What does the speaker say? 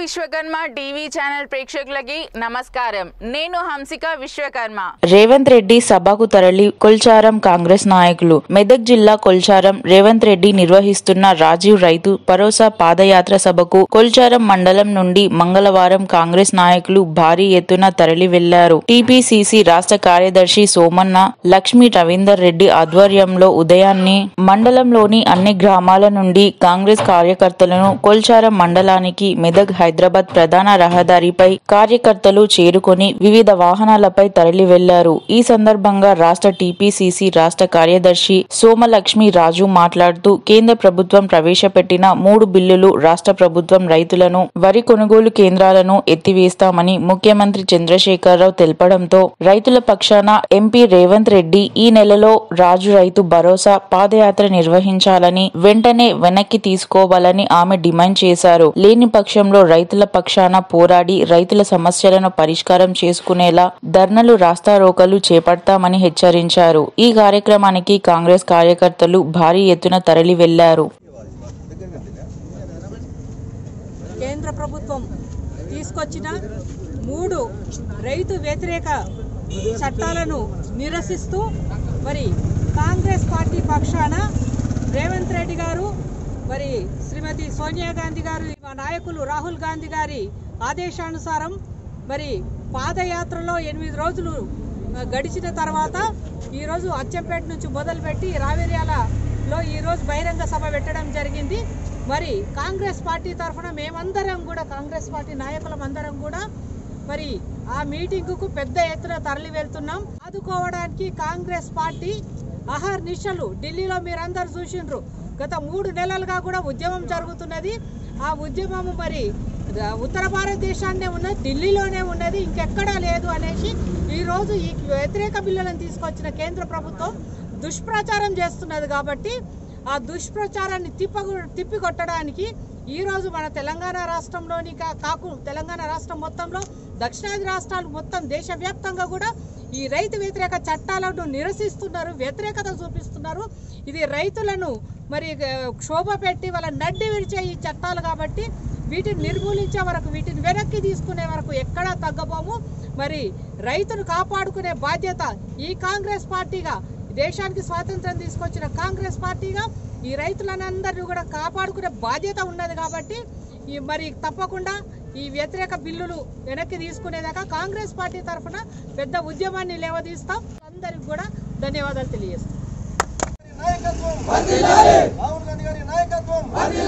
Vishwakarma TV channel ప్రేక్షకులకి నమస్కారం నేను హంసిక విశ్వకర్మ రేవంత్ రెడ్డి సభకు తరలి కొల్చారం కాంగ్రెస్ నాయకులు మెదక్ జిల్లా కొల్చారం రేవంత్ రెడ్డి నిర్వహిస్తున్న రాజీవ్ రైతు భరోసా పాదయాత్ర సభకు కొల్చారం మండలం నుండి మంగళవారం కాంగ్రెస్ నాయకులు భారీ ఎత్తున తరలి వెళ్లారు టీపీసీసీ రాష్ట్ర కార్యదర్శి సోమన్న లక్ష్మీ రవీందర్ రెడ్డి ఆధ్వర్యంలో ఉదయాన్నే మండలంలోని అన్ని గ్రామాల నుండి కాంగ్రెస్ కార్యకర్తలను కొల్చారం మండలానికి మెదక్ హైదరాబాద్ ప్రధాన రహదారిపై కార్యకర్తలు చేరుకొని వివిధ వాహనాలపై తరలి వెళ్లారు ఈ సందర్భంగా రాష్ట్ర టీపీసీసీ రాష్ట్ర కార్యదర్శి సోమలక్ష్మి రాజు మాట్లాడుతూ కేంద్ర ప్రభుత్వం ప్రవేశపెట్టిన మూడు బిల్లులు రాష్ట్ర ప్రభుత్వం రైతులను వరి కొనుగోలు కేంద్రాలను ఎత్తివేస్తామని ముఖ్యమంత్రి చంద్రశేఖరరావు తెలపడంతో రైతుల పక్షాన ఎంపీ రేవంత్ రెడ్డి ఈ నెలలో రాజు రైతు భరోసా పాదయాత్ర నిర్వహించాలని వెంటనే వెనక్కి తీసుకోవాలని ఆమె డిమాండ్ చేశారు లేని పక్షంలో రైతుల పక్షాన పోరాడి రైతుల సమస్యలను పరిష్కారం చేసుకునేలా ధర్నలు రాస్తారోకలు చేపడతామని హెచ్చరించారు ఈ కార్యక్రమానికి కాంగ్రెస్ కార్యకర్తలు భారీ ఎత్తున తరలి వెళ్లారు కేంద్ర ప్రభుత్వం తీసుకొచ్చిన మూడు రైతు వ్యతిరేక చట్టాలను నిరసిస్తూ మరి కాంగ్రెస్ పార్టీ పక్షాన రేవంత్ రెడ్డి గారు మరి శ్రీమతి సోనియా గాంధీ గారు మా నాయకులు రాహుల్ గాంధీ గారి ఆదేశానుసారం మరి పాదయాత్రలో ఎనిమిది రోజులు ఆ, గడిచిన తర్వాత ఈరోజు అచ్చంపేట నుంచి మొదలుపెట్టి రావేర్యాలలో ఈరోజు బహిరంగ సభ పెట్టడం జరిగింది మరి కాంగ్రెస్ పార్టీ తరఫున మేమందరం కూడా కాంగ్రెస్ పార్టీ నాయకులం అందరం కూడా మరి ఆ మీటింగుకు పెద్ద ఎత్తున తరలి వెళ్తున్నాం ఆదుకోవడానికి కాంగ్రెస్ పార్టీ అహర్ నిశలు ఢిల్లీలో మీరందరూ చూసిండ్రు గత మూడు నెలలుగా కూడా ఉద్యమం జరుగుతున్నది ఆ ఉద్యమం మరి ద- ఉత్తర భారతదేశాన్నే ఉన్నది ఢిల్లీలోనే ఉన్నది ఇంకెక్కడా లేదు అనేసి ఈరోజు ఈ వ్యతిరేక బిల్లులను తీసుకొచ్చిన కేంద్ర ప్రభుత్వం దుష్ప్రచారం చేస్తున్నది కాబట్టి ఆ దుష్ప్రచారాన్ని తిప్ప తిప్పికొట్టడానికి ఈరోజు మన తెలంగాణ రాష్ట్రంలోని కా- కాకు తెలంగాణ రాష్ట్రం మొత్తంలో దక్షిణాది రాష్ట్రాలు మొత్తం దేశవ్యాప్తంగా కూడా ఈ రైతు వ్యతిరేక చట్టాలను నిరసిస్తున్నారు వ్యతిరేకత చూపిస్తున్నారు ఇది రైతులను మరి ఆ, క్షోభ పెట్టి వాళ్ళ నడ్డి విరిచే ఈ చట్టాలు కాబట్టి వీటిని నిర్మూలించే వరకు వీటిని వెనక్కి తీసుకునే వరకు ఎక్కడా తగ్గబోము మరి రైతును కాపాడుకునే బాధ్యత ఈ కాంగ్రెస్ పార్టీగా దేశానికి స్వాతంత్రం తీసుకొచ్చిన కాంగ్రెస్ పార్టీగా ఈ రైతులందరినీ కూడా కాపాడుకునే బాధ్యత ఉన్నది కాబట్టి ఈ మరి తప్పకుండా ఈ వ్యతిరేక బిల్లులు వెనక్కి తీసుకునేదాకా కాంగ్రెస్ పార్టీ తరఫున పెద్ద ఉద్యమాన్ని లేవదీస్తాం అందరికి కూడా ధన్యవాదాలు తెలియజేస్తాం నాయకత్వం రాహుల్ గాంధీ గారి నాయకత్వం